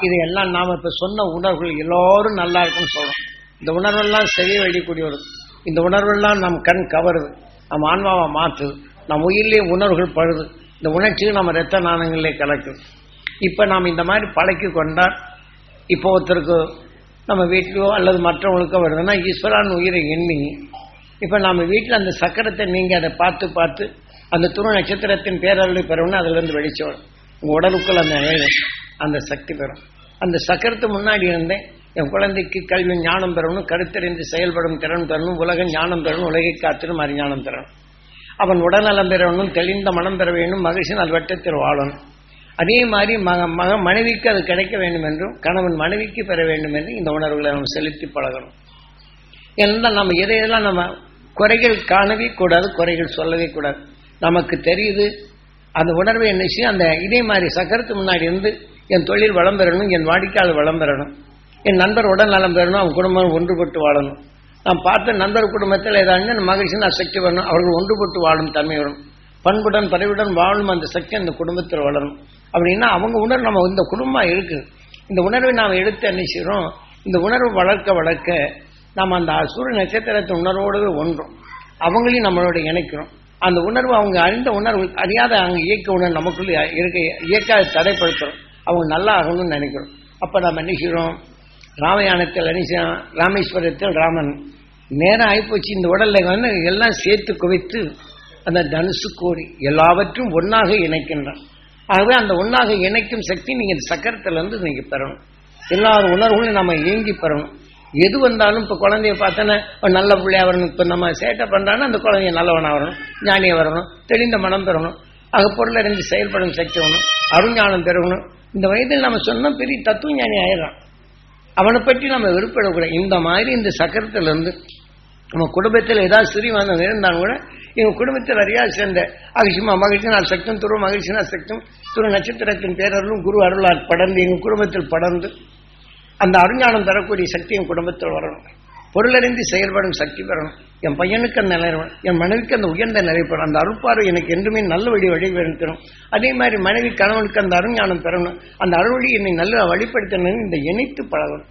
இது எல்லாம் நாம இப்ப சொன்ன உணர்வுகள் எல்லோரும் நல்லா இருக்குன்னு சொல்றோம் இந்த உணர்வெல்லாம் செய்ய வேண்டியக்கூடியவர் இந்த உணர்வெல்லாம் நம் கண் கவருது நம்ம ஆன்மாவை மாற்றுது நம் உயிரிலேயே உணர்வுகள் பழுது இந்த உணர்ச்சிகள் நம்ம ரத்த நாணங்களிலே கலக்குது இப்ப நாம் இந்த மாதிரி பழக்கி கொண்டால் இப்போ ஒருத்தருக்கு நம்ம வீட்லயோ அல்லது மற்றவங்களுக்கோ வருதுன்னா ஈஸ்வரான் உயிரை எண்ணி இப்ப நம்ம வீட்டில் அந்த சக்கரத்தை நீங்க அதை பார்த்து பார்த்து அந்த துரு நட்சத்திரத்தின் பேரருளை பெறணும்னு அதுல இருந்து வெளிச்சம் வரும் உங்க உடலுக்குள் அந்த நிழல், அந்த சக்தி பெறும் அந்த சக்கரத்து முன்னாடி இருந்தேன் என் குழந்தைக்கு கல்வி ஞானம் பெறணும் கருத்தறிந்து செயல்படும் திறன் பெறணும் உலக ஞானம் பெறணும் உலகை காத்திரும் அறிஞானம் பெறணும் அவன் உடல்நலம் பெறணும் தெளிந்த மனம் பெற வேண்டும் மகிழ்ச்சி நல்வட்டத்தில் வாழணும் அதே மாதிரி மக மக மனைவிக்கு அது கிடைக்க வேண்டும் என்றும் கணவன் மனைவிக்கு பெற வேண்டும் என்றும் இந்த உணர்வுகளை நம்ம செலுத்தி பழகணும் ஏன்னா நம்ம எதையெல்லாம் நம்ம குறைகள் காணவே கூடாது குறைகள் சொல்லவே கூடாது நமக்கு தெரியுது அந்த உணர்வை என்ன செய்யும் அந்த இதே மாதிரி சக்கரத்து முன்னாடி இருந்து என் தொழில் வளம் பெறணும் என் வாடிக்கையாளர் வளம் பெறணும் என் நண்பர் உடல் நலம் பெறணும் அவன் குடும்பம் ஒன்றுபட்டு வாழணும் நான் பார்த்த நண்பர் குடும்பத்தில் ஏதாவது மகிழ்ச்சி நான் சக்தி வரணும் அவர்கள் ஒன்றுபட்டு வாழும் தன்மை வரும் பண்புடன் பதவியுடன் வாழும் அந்த சக்தி அந்த குடும்பத்தில் வளரும் அப்படின்னா அவங்க உணர்வு நம்ம இந்த குடும்பம் இருக்கு இந்த உணர்வை நாம் எடுத்து என்ன செய்கிறோம் இந்த உணர்வு வளர்க்க வளர்க்க நாம் அந்த சூரிய நட்சத்திரத்தின் உணர்வோடு ஒன்றும் அவங்களையும் நம்மளோட இணைக்கிறோம் அந்த உணர்வு அவங்க அறிந்த உணர்வு அறியாத அங்கே இயக்க உணர்வு நமக்குள்ள இருக்க இயக்க தடைப்படுத்துறோம் அவங்க நல்லா ஆகணும்னு நினைக்கிறோம் அப்போ நம்ம என்ன செய்கிறோம் ராமயானத்தில் என்ன செய்யறோம்? ராமேஸ்வரத்தில் ராமன் நேரம் ஆகிப்போச்சு இந்த உடல்ல வந்து எல்லாம் சேர்த்து குவித்து அந்த தனுசு கோடி எல்லாவற்றும் ஒன்னாக இணைக்கின்றான் ஆகவே அந்த ஒன்னாக இணைக்கும் சக்தி நீங்க இந்த சக்கரத்துல இருந்து நீங்க பெறணும் எல்லா உணர்வுகளையும் நம்ம ஏங்கி பெறணும் எது வந்தாலும் இப்ப குழந்தைய பார்த்தோன்னா அவன் நல்ல பிள்ளையா வரணும் இப்ப நம்ம சேட்டை பண்றான்னா அந்த குழந்தைய நல்லவனா வரணும் ஞானியா வரணும் தெளிந்த மனம் பெறணும் ஆக பொருள் அறிந்து செயல்படும் சக்தி வரணும் அருஞானம் பெறணும் இந்த வயதில் நம்ம சொன்னா பெரிய தத்துவ ஞானி ஆயிடறான் அவனை பற்றி நம்ம வெறுப்பிடக்கூடாது இந்த மாதிரி இந்த சக்கரத்துல இருந்து நம்ம குடும்பத்தில் ஏதாவது சிறிவானம் இருந்தாலும் கூட எங்க குடும்பத்தில் அறியா சேர்ந்த அகிஷமா மகிழ்ச்சினால் சக்தம் துருவ மகிழ்ச்சினால் சக்தம் துரு நட்சத்திரத்தின் பேரருளும் குரு அருளால் படர்ந்து எங்க குடும்பத்தில் படர்ந்து அந்த அருஞானம் தரக்கூடிய சக்தி என் குடும்பத்தில் வரணும் பொருளறிந்து செயல்படும் சக்தி பெறணும் என் பையனுக்கு அந்த நிலை வரணும். என் மனைவிக்கு அந்த உயர்ந்த நிலை பெறணும் அந்த அருள்பார்வை எனக்கு என்றுமே நல்ல வழி வழிபடுத்தணும் அதே மாதிரி மனைவி கணவனுக்கு அந்த அருஞானம் பெறணும் அந்த அருள்வழி என்னை நல்ல வழிபடுத்தணும் இந்த இணைத்து பழகணும்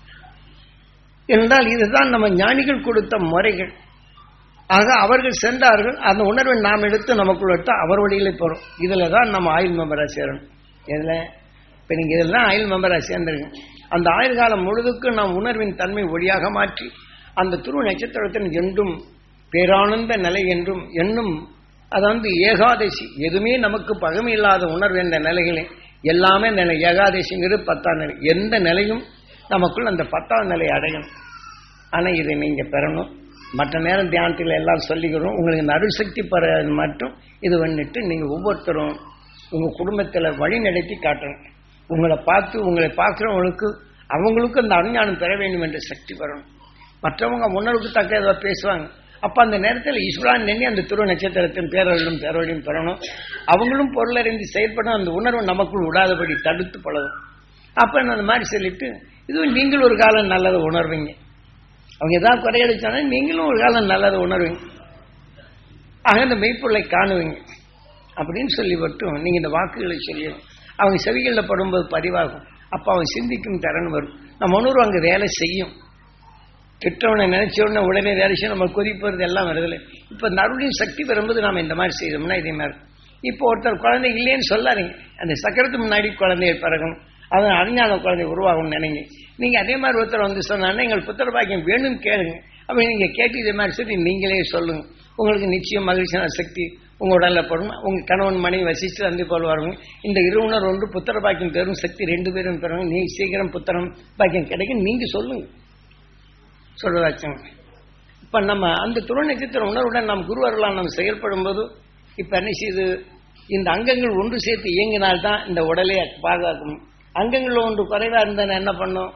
என்றால் இதுதான் நம்ம ஞானிகள் கொடுத்த முறைகள் ஆக அவர்கள் சென்றார்கள் அந்த உணர்வை நாம் எடுத்து நமக்குள்ள எடுத்து அவர் வழியில போறோம் இதுல தான் நம்ம ஆயுள் மெம்பரா சேரணும் இதுல இப்ப நீங்க இதெல்லாம் ஆயுள் மெம்பரா சேர்ந்துருங்க அந்த ஆயுள் காலம் முழுதுக்கு நாம் உணர்வின் தன்மை ஒளியாக மாற்றி அந்த துருவ நட்சத்திரத்தின் என்றும் பேரானந்த நிலை என்றும் என்னும் அதாவது ஏகாதசி எதுவுமே நமக்கு பகமை இல்லாத உணர்வு என்ற நிலைகளே எல்லாமே நிலை ஏகாதசிங்கிறது பத்தாம் நிலை எந்த நிலையும் நமக்குள் அந்த பத்தாம் நிலை அடையணும் ஆனா இதை நீங்க பெறணும் மற்ற நேரம் தியானத்தில் எல்லாம் சொல்லிக்கிறோம் உங்களுக்கு இந்த அருள்சக்தி பெற மட்டும் இது வந்துட்டு நீங்க ஒவ்வொருத்தரும் உங்க குடும்பத்துல வழி நடத்தி காட்டணும் உங்களை பார்த்து உங்களை பார்க்கிறவங்களுக்கு அவங்களுக்கும் அந்த அருஞானம் பெற வேண்டும் என்ற சக்தி வரணும் மற்றவங்க உணர்வுக்கு தக்க ஏதோ பேசுவாங்க அப்ப அந்த நேரத்தில் ஈஸ்வரான் எண்ணி அந்த துருவ நட்சத்திரத்தின் பேரவர்களும் பேரவழியும் பெறணும் அவங்களும் பொருளறிந்து செயல்படும் அந்த உணர்வு நமக்குள் விடாதபடி தடுத்து பழகும் அப்ப நான் அந்த மாதிரி சொல்லிட்டு இதுவும் நீங்கள் ஒரு காலம் நல்லதை உணர்வீங்க அவங்க ஏதாவது குறையடிச்சாங்கன்னா நீங்களும் ஒரு காலம் நல்லதை உணர்வீங்க ஆக இந்த மெய்ப்பொருளை காணுவீங்க அப்படின்னு சொல்லி மட்டும் நீங்க இந்த வாக்குகளை சொல்லி அவங்க செவிகளில் படும்போது பதிவாகும் அப்ப அவன் சிந்திக்கும் திறன் வரும் நம்ம உணர்வு அங்க வேலை செய்யும் திட்டவனை நினைச்ச உடனே உடனே வேலை செய்ய நம்ம கொதிப்பது எல்லாம் வருதில்லை இப்ப இந்த அருளின் சக்தி பெறும்போது நாம இந்த மாதிரி செய்தோம்னா இதே மாதிரி இப்போ ஒருத்தர் குழந்தை இல்லைன்னு சொல்லாதீங்க அந்த சக்கரத்துக்கு முன்னாடி குழந்தைய பிறகும் அதன் அறிஞான குழந்தை உருவாகும்னு நினைங்க நீங்க அதே மாதிரி ஒருத்தர் வந்து சொன்னாங்கன்னா எங்கள் புத்திர பாக்கியம் வேணும் கேளுங்க அப்படி நீங்க கேட்டு இதே மாதிரி சொல்லி நீங்களே சொல்லுங்க உங்களுக்கு நிச்சயம் மகிழ்ச்சியான சக்தி உங்க உடல்ல படும் உங்க கணவன் மனைவி வசிச்சு வந்து போல் வருவாங்க இந்த இருவுணர் ஒன்று புத்திர பாக்கியம் பெறும் சக்தி ரெண்டு பேரும் பெறும் நீ சீக்கிரம் புத்திரம் பாக்கியம் கிடைக்கும் நீங்க சொல்லுங்க சொல்றதாச்சுங்க இப்ப நம்ம அந்த துணை நட்சத்திர உணர்வுடன் நாம் குருவர்களால் நாம் செயல்படும் போது இப்ப என்ன செய்யுது இந்த அங்கங்கள் ஒன்று சேர்த்து இயங்கினால்தான் இந்த உடலை பாதுகாக்கும் அங்கங்கள் ஒன்று குறைவா இருந்தா என்ன பண்ணும்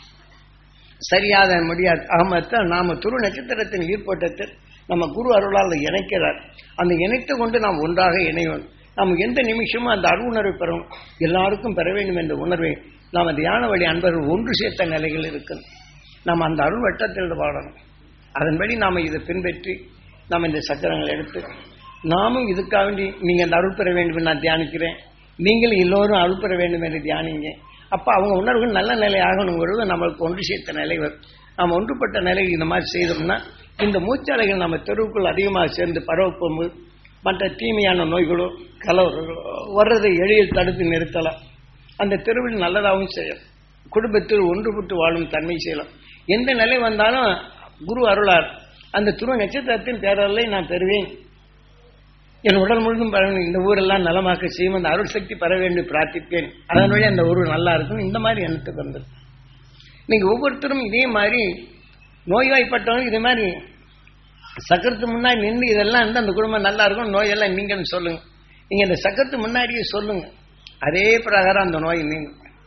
சரியாக முடியாது ஆகத்தான் நாம துரு நட்சத்திரத்தின் ஈர்ப்பட்டத்தில் நம்ம குரு அருளால் இணைக்கிறார் அந்த இணைத்து கொண்டு நாம் ஒன்றாக இணைவோம் நாம் எந்த நிமிஷமும் அந்த அரு உணர்வை பெறும் எல்லாருக்கும் பெற வேண்டும் என்ற உணர்வை நாம் தியான வழி அன்பர்கள் ஒன்று சேர்த்த நிலைகள் இருக்குது நாம் அந்த அருள் வட்டத்தில் வாழணும் அதன்படி நாம் இதை பின்பற்றி நாம் இந்த சக்கரங்களை எடுத்து நாமும் இதுக்காக வேண்டி நீங்கள் அந்த அருள் பெற வேண்டும் என்று நான் தியானிக்கிறேன் நீங்கள் எல்லோரும் அருள் பெற வேண்டும் என்று தியானிங்க அப்ப அவங்க உணர்வுகள் நல்ல நிலை ஆகணுங்கிறது நம்மளுக்கு ஒன்று சேர்த்த நிலை வரும் நாம் ஒன்றுபட்ட நிலையில் இந்த மாதிரி செய்தோம்னா இந்த மூச்சாலைகள் நம்ம தெருவுக்குள் அதிகமாக சேர்ந்து பரவப்போது மற்ற தீமையான நோய்களோ கலவரங்களோ வர்றதை எளிதில் தடுத்து நிறுத்தலாம் அந்த தெருவில் நல்லதாகவும் செய்யலாம் குடும்பத்தில் ஒன்றுபட்டு வாழும் தன்மை செய்யலாம் எந்த நிலை வந்தாலும் குரு அருளார் அந்த துருவ நட்சத்திரத்தின் பேரலை நான் பெறுவேன் என் உடல் முழுதும் பெற வேண்டும். இந்த ஊரெல்லாம் நலமாக்க செய்யும் அந்த அருள் சக்தி பெற வேண்டும் பிரார்த்திப்பேன் அதன் வழி அந்த ஊர் நல்லா இருக்கும் இந்த மாதிரி எண்ணத்துக்கு வந்தது நீங்க ஒவ்வொருத்தரும் இதே மாதிரி நோய்வாய்ப்பட்டவங்க இதே மாதிரி சக்கரத்து முன்னாடி நின்று இதெல்லாம் இருந்து அந்த குடும்பம் நல்லா இருக்கும் நோயெல்லாம் நீங்கன்னு சொல்லுங்க நீங்க இந்த சக்கரத்து முன்னாடியே சொல்லுங்க அதே பிரகாரம் அந்த நோய் நீங்க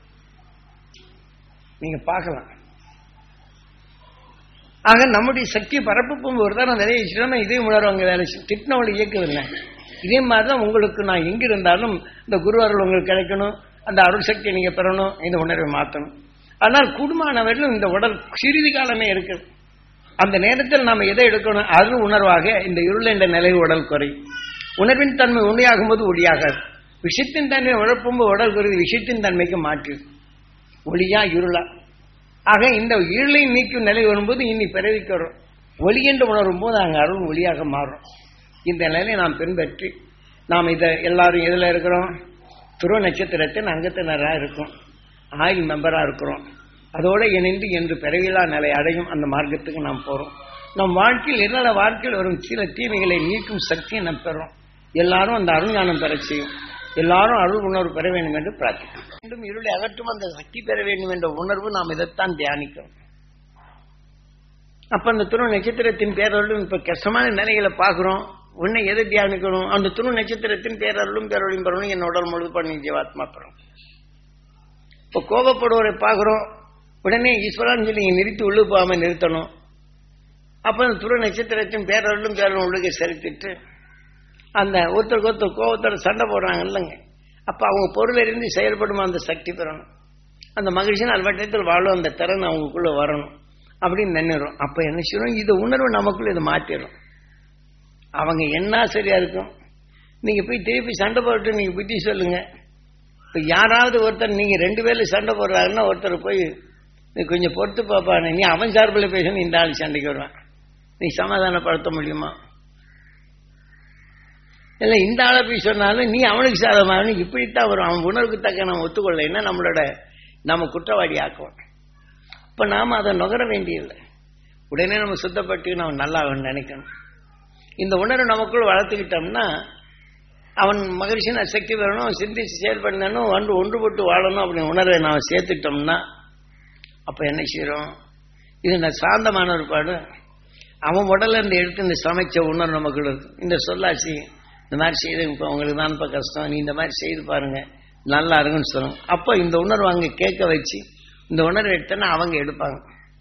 நீங்க பார்க்கலாம் ஆக நம்முடைய சக்தியை பரப்பும் ஒரு தரம் நிறைய வச்சுட்டோம்னா இதே உணர்வாங்க வேலை செய்யும். திட்டினவளை இயக்குதில்லை இதே மாதிரி தான் உங்களுக்கு நான் எங்க இருந்தாலும் இந்த குரு அருள் உங்களுக்கு கிடைக்கணும் அந்த அருள் சக்தியை நீங்க பெறணும் இந்த உணர்வை மாற்றணும் ஆனால் கூடுமானவர்களும் இந்த உடல் சிறிது காலமே இருக்குது அந்த நேரத்தில் நாம் எதை எடுக்கணும் அது உணர்வாக இந்த இருள் என்ற நிலை உடல் குறையும் உணர்வின் தன்மை உண்மையாகும் போது ஒளியாகாது விஷயத்தின் தன்மை உழப்பும்போது உடல் குறைவு விஷயத்தின் தன்மைக்கு மாற்று ஒளியா இருளா ஆக இந்த இருளை நீக்கும் நிலை வரும்போது இனி பிறவிக்கிறோம் ஒளி என்று உணரும் போது அங்கே அருள் ஒளியாக மாறும் இந்த நிலையை நாம் பின்பற்றி நாம் இதை எல்லாரும் எதில் இருக்கிறோம் துருவ நட்சத்திரத்தின் அங்கத்தினராக இருக்கும் ஆயில் மெம்பராக இருக்கிறோம் அதோடு இணைந்து என்று பிறவிலா நிலை அடையும் அந்த மார்க்கத்துக்கு நாம் போகிறோம் நம் வாழ்க்கையில் என்னென்ன வாழ்க்கையில் வரும் சில தீமைகளை நீக்கும் சக்தியை நாம் பெறோம் எல்லாரும் அந்த அருஞானம் பெற செய்யும் எல்லாரும் அருள் உணர்வு பெற வேண்டும் என்று பிரார்த்திக்கிறோம் மீண்டும் இருளை அகற்றும் அந்த சக்தி பெற வேண்டும் என்ற உணர்வு நாம் இதைத்தான் தியானிக்கிறோம் அப்ப அந்த துணை நட்சத்திரத்தின் பேரருளும் இப்ப கஷ்டமான நிலைகளை பார்க்கிறோம் உன்னை எதை தியானிக்கணும் அந்த துணை நட்சத்திரத்தின் பேரருளும் பேரருளும் பெறணும் என் உடல் முழு பண்ணி ஜீவாத்மா பெறணும் இப்ப கோபப்படுவரை பார்க்கிறோம் உடனே ஈஸ்வரான்னு சொல்லி இங்க நிறுத்தி உள்ளு போகாம நிறுத்தணும் அப்ப அந்த துணை நட்சத்திரத்தின் பேரருளும் பேரருளும் உள்ளுக்கு செலுத்திட்டு அந்த ஒருத்தருக்கு ஒருத்தர் கோபத்தோட சண்டை போடுறாங்க இல்லைங்க அப்ப அவங்க பொருள் இருந்து செயல்படும் அந்த சக்தி பெறணும் அந்த மகிழ்ச்சியின் அல்வட்டத்தில் வாழும் அந்த திறன் அவங்களுக்குள்ள வரணும் அப்படின்னு நினைறோம் அப்ப என்ன செய்யணும் இது உணர்வு நமக்குள்ள இது மாற்றிடும் அவங்க என்ன சரியா இருக்கும் நீங்க போய் திருப்பி சண்டை போட்டு நீங்க புத்தி சொல்லுங்க இப்ப யாராவது ஒருத்தர் நீங்க ரெண்டு பேர்ல சண்டை போடுறாருன்னா ஒருத்தர் போய் நீ கொஞ்சம் பொறுத்து பாப்பானே நீ அவன் சார்பில் பேசணும் இந்த ஆள் சண்டைக்கு வருவான் நீ சமாதானப்படுத்த முடியுமா இல்லை இந்த ஆளை போய் சொன்னாலும் நீ அவனுக்கு சாதமாக இப்படித்தான் வரும் அவன் உணர்வுக்கு தக்க நம்ம ஒத்துக்கொள்ளலைன்னா நம்மளோட நம்ம குற்றவாளி ஆக்குவோம் இப்போ நாம் அதை நுகர வேண்டியதில்லை உடனே நம்ம சுத்தப்பட்டு நம்ம நல்லா அவன் நினைக்கணும் இந்த உணர்வு நமக்குள் வளர்த்துக்கிட்டோம்னா அவன் மகிழ்ச்சியான சக்தி வரணும் சிந்திச்சு செயல்படணும் ஒன்று ஒன்றுபட்டு வாழணும் அப்படி உணர்வை நாம் சேர்த்துட்டோம்னா அப்போ என்ன செய்கிறோம் இது நான் சாந்தமான ஒரு பாடு அவன் உடல்ல இருந்து எடுத்து இந்த சமைச்ச உணர்வு நமக்குள்ள இருக்கு இந்த சொல்லாச்சு இந்த மாதிரி செய்து இப்போ உங்களுக்கு தான் இப்போ கஷ்டம் நீ இந்த மாதிரி செய்து பாருங்க நல்லா இருக்குன்னு சொல்லுங்க அப்போ இந்த உணர்வு அங்கே கேட்க வச்சு இந்த உணர்வு எடுத்தேன்னா அவங்க எடுப்பாங்க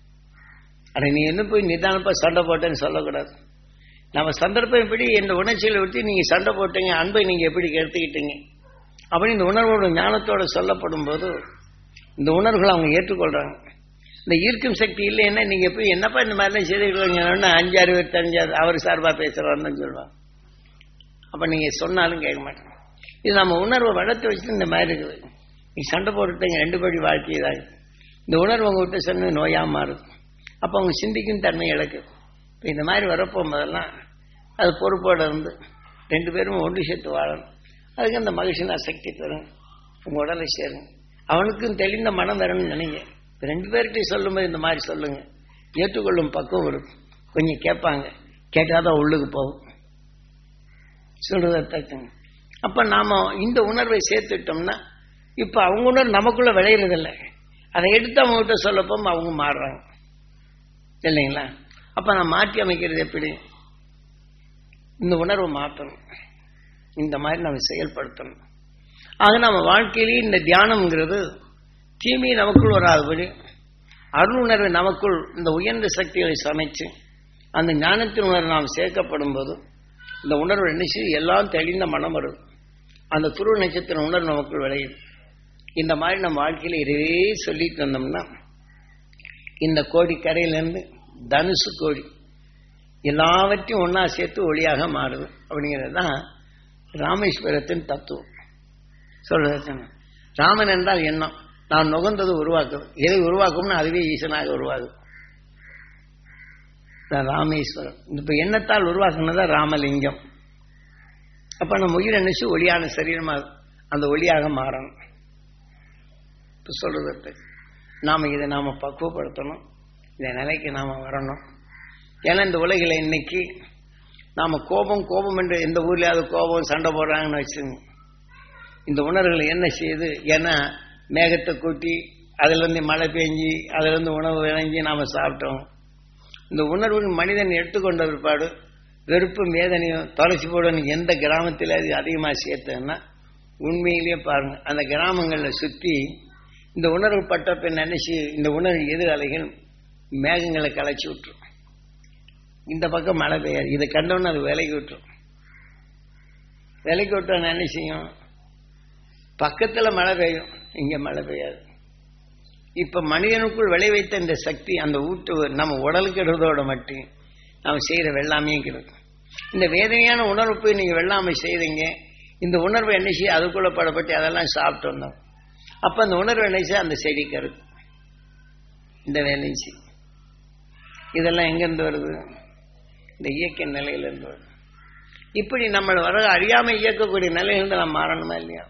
அட நீ என்ன போய் நிதானப்பா சண்டை போட்டேன்னு சொல்லக்கூடாது நம்ம சந்தர்ப்பம் எப்படி இந்த உணர்ச்சிகளை விட்டு நீங்கள் சண்டை போட்டீங்க அன்பை நீங்கள் எப்படி எடுத்துக்கிட்டீங்க அப்படி இந்த உணர்வோட ஞானத்தோட சொல்லப்படும் போது இந்த உணர்வுகளை அவங்க ஏற்றுக்கொள்றாங்க இந்த ஈர்க்கும் சக்தி இல்லைன்னா நீங்க போய் என்னப்பா இந்த மாதிரிலாம் செய்திருக்கீங்கன்னா அஞ்சாறு பேர் தெரிஞ்சாது அவர் சார்பா பேசுறாருன்னு சொல்லுவாங்க அப்ப நீங்க சொன்னாலும் கேட்க மாட்டாங்க இது நம்ம உணர்வை வளர்த்து வச்சுட்டு இந்த மாதிரி இருக்குது நீ சண்டை போட்டுட்டீங்க ரெண்டு படி வாழ்க்கை தான் இந்த உணர்வு உங்ககிட்ட சொன்ன நோயா மாறுது அப்போ அவங்க சிந்திக்கும் தன்மை இழக்குது இப்போ இந்த மாதிரி வரப்போகும்போதெல்லாம் அது பொறுப்போடு இருந்து ரெண்டு பேரும் ஒன்று சேர்த்து வாழணும் அதுக்கு அந்த மகிழ்ச்சினா சக்தி பெறும் உங்க உடலை சேருங்க அவனுக்கும் தெளிந்த மனம் வரணும்னு நினைங்க இப்ப ரெண்டு பேர்கிட்ட சொல்லும்போது இந்த மாதிரி சொல்லுங்க ஏற்றுக்கொள்ளும் பக்குவம் இருக்கும் கொஞ்சம் கேட்பாங்க கேட்டாதான் உள்ளுக்கு போகும் சொல்றத தச்சுங்க அப்ப நாம இந்த உணர்வை சேர்த்துட்டோம்னா இப்ப அவங்க உணர்வு நமக்குள்ள விளையிறதில்ல அதை எடுத்து அவங்க கிட்ட சொல்லப்போ அவங்க மாறுறாங்க இல்லைங்களா அப்ப நான் மாற்றி அமைக்கிறது எப்படி இந்த உணர்வை மாற்றணும் இந்த மாதிரி நம்ம செயல்படுத்தணும் ஆக நம்ம வாழ்க்கையிலேயே இந்த தியானம்ங்கிறது தீமை நமக்குள் வராதபடி அருள் உணர்வை நமக்குள் இந்த உயர்ந்த சக்திகளை சமைச்சு அந்த ஞானத்தின் உணர்வு நாம் சேர்க்கப்படும் போது இந்த உணர்வு என்ன செய்யும் எல்லாம் தெளிந்த மனம் வரும் அந்த துருவ நட்சத்திர உணர்வு நமக்குள் விளையும் இந்த மாதிரி நம்ம வாழ்க்கையில இதுவே சொல்லிட்டு வந்தோம்னா இந்த கோடி கரையிலேருந்து தனுசு கோடி எல்லாவற்றையும் ஒன்றா சேர்த்து ஒளியாக மாறுது அப்படிங்கிறது தான் ராமேஸ்வரத்தின் தத்துவம் சொல்றது ராமன் என்றால் எண்ணம் நான் நுகர்ந்தது உருவாக்குது எதை உருவாக்கும்னா அதுவே ஈசனாக உருவாகுது இதான் ராமேஸ்வரம் இப்ப எண்ணத்தால் உருவாக்குனதா ராமலிங்கம் அப்ப நம்ம உயிர் நினைச்சு ஒளியான சரீரமாக அந்த ஒளியாக மாறணும் இப்ப சொல்றது நாம இதை நாம பக்குவப்படுத்தணும் இந்த நிலைக்கு நாம வரணும் ஏன்னா இந்த உலகில இன்னைக்கு நாம கோபம் கோபம் என்று எந்த ஊர்லயாவது கோபம் சண்டை போடுறாங்கன்னு வச்சுங்க இந்த உணர்வுகளை என்ன செய்யுது ஏன்னா மேகத்தை கூட்டி அதுல இருந்து மழை பெஞ்சி அதுல இருந்து உணவு விளைஞ்சி நாம சாப்பிட்டோம் இந்த உணர்வு மனிதன் எடுத்துக்கொண்ட பிற்பாடு வெறுப்பும் வேதனையும் தொலைச்சி போடணும் எந்த கிராமத்தில் அது அதிகமாக சேர்த்ததுன்னா உண்மையிலேயே பாருங்க அந்த கிராமங்களில் சுற்றி இந்த உணர்வு பட்ட பின் நினைச்சு இந்த உணர்வு எதிராளிகள் மேகங்களை கலைச்சி விட்டுரும் இந்த பக்கம் மழை பெய்யாது இதை கண்டோன்னு அது விலைக்கு விட்டுரும் விலைக்கு விட்டோன்னு என்ன செய்யும் பக்கத்துல மழை பெய்யும் இங்க மழை பெய்யாது இப்ப மனிதனுக்குள் விளைவைத்த இந்த சக்தி அந்த ஊட்டு நம்ம உடலுக்கு இடுறதோட மட்டும் நம்ம செய்யற வெள்ளாமையும் கிடைக்கும் இந்த வேதனையான உணர்வு போய் நீங்க வெள்ளாமை செய்றீங்க இந்த உணர்வு என்ன செய்ய அதுக்குள்ள படப்பட்டு அதெல்லாம் சாப்பிட்டு வந்தோம் அப்ப அந்த உணர்வு என்ன செய்ய அந்த செடி கருக்கு இந்த வேலையும் செய் இதெல்லாம் எங்கிருந்து வருது இந்த இயக்க நிலையிலிருந்து வருது இப்படி நம்ம வர அறியாம இயக்கக்கூடிய நிலையிலிருந்து நம்ம மாறணுமா இல்லையா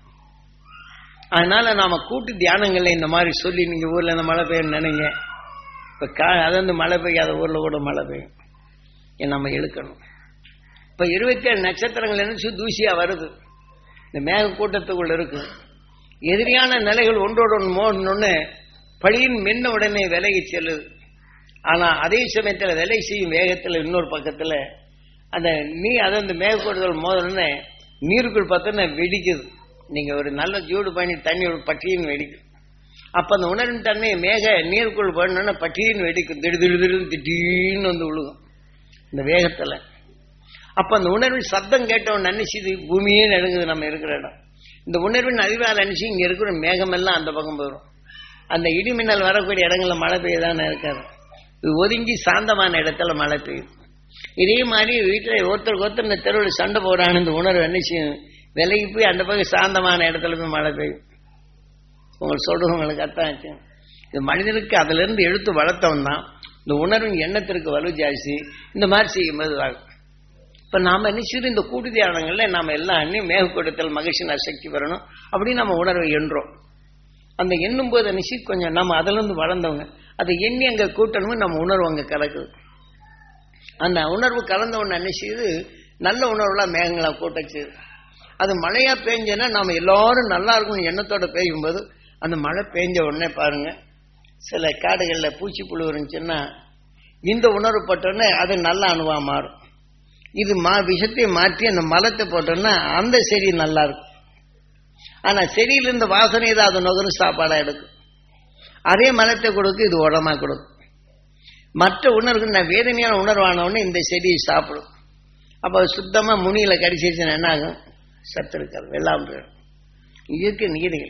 அதனால நாம கூட்டு தியானங்கள்ல இந்த மாதிரி சொல்லி நீங்க ஊர்ல இந்த மழை பெய்யும் நினைங்க இப்ப கா அது வந்து மழை பெய்யாத ஊர்ல கூட மழை பெய்யும் இதை நம்ம இழுக்கணும் இப்ப இருபத்தி ஏழு நட்சத்திரங்கள் நினைச்சு தூசியா வருது இந்த மேக கூட்டத்துக்குள்ள இருக்கு எதிரியான நிலைகள் ஒன்றோடு ஒன்று மோடணுன்னு பழியின் மின்ன உடனே விலகி செல்லுது ஆனா அதே சமயத்துல விலை செய்யும் வேகத்துல இன்னொரு பக்கத்துல அந்த நீ அதை அந்த மேகக்கூட்டத்தில் மோதணுன்னு நீருக்குள் பார்த்தோன்னா வெடிக்குது நீங்க ஒரு நல்ல ஜூடு பண்ணி தண்ணி ஒரு பட்டியின் வெடிக்கும் அப்ப அந்த உணர்வின் தன்மை மேக நீருக்குள் போடணும்னா பட்டியின் வெடிக்கும் திடு திடு திடு திடீர்னு வந்து விழுகும் இந்த வேகத்துல அப்ப அந்த உணர்வின் சத்தம் கேட்டவன் நினைச்சுது பூமியே நடுங்குது நம்ம இருக்கிற இடம் இந்த உணர்வின் அறிவால் நினைச்சு இங்க இருக்கிற மேகம் எல்லாம் அந்த பக்கம் போயிடும் அந்த இடி மின்னல் வரக்கூடிய இடங்கள்ல மழை பெய்யுதானே இருக்காது இது ஒதுங்கி சாந்தமான இடத்துல மழை பெய்யுது இதே மாதிரி வீட்டுல ஒருத்தருக்கு ஒருத்தர் இந்த தெருவில் சண்டை போடுறான்னு இந்த உணர்வு என்ன செய்யும் விலைக்கு போய் அந்த பக்கம் சாந்தமான இடத்துல போய் மழை பெய்யும் உங்களுக்கு சொல்றது உங்களுக்கு அர்த்தம் ஆச்சு இது மனிதனுக்கு அதுல இருந்து எடுத்து வளர்த்தவன் தான் இந்த உணர்வின் எண்ணத்திற்கு வலு ஜாஸ்தி இந்த மாதிரி செய்யும்போது ஆகும் இப்ப நாம நிச்சயம் இந்த கூட்டு தியானங்கள்ல நாம எல்லாம் அண்ணி மேகக்கூட்டத்தில் மகிழ்ச்சி சக்தி வரணும் அப்படின்னு நம்ம உணர்வை எண்றோம் அந்த எண்ணும் போது நிச்சய கொஞ்சம் நம்ம அதுல இருந்து வளர்ந்தவங்க அதை எண்ணி அங்க கூட்டணும் நம்ம உணர்வு அங்க கலக்குது அந்த உணர்வு கலந்த ஒன்று நினைச்சது நல்ல உணர்வுலாம் மேகங்களா கூட்டச்சு அது மழையா பெஞ்சனா நாம எல்லாரும் நல்லா இருக்கும் எண்ணத்தோட பெய்யும் போது அந்த மழை பெஞ்ச உடனே பாருங்க சில காடுகள்ல பூச்சி புழு இருந்துச்சுன்னா இந்த உணர்வு பட்டோன்னே அது நல்ல அணுவா மாறும் இது மா விஷத்தை மாற்றி அந்த மலத்தை போட்டோன்னா அந்த செடி நல்லா இருக்கும் ஆனா செடியில இருந்த வாசனை தான் அது நுகரும் சாப்பாடா எடுக்கும் அதே மலத்தை கொடுக்கும் இது உடமா கொடுக்கும் மற்ற உணர்வு நான் வேதனையான உணர்வான உடனே இந்த செடியை சாப்பிடும் அப்போ சுத்தமா முனியில கடிச்சிருச்சுன்னா என்ன ஆகும் சத்து இருக்காது வெள்ளாம் போயிடும் இயற்கை நீதிகள்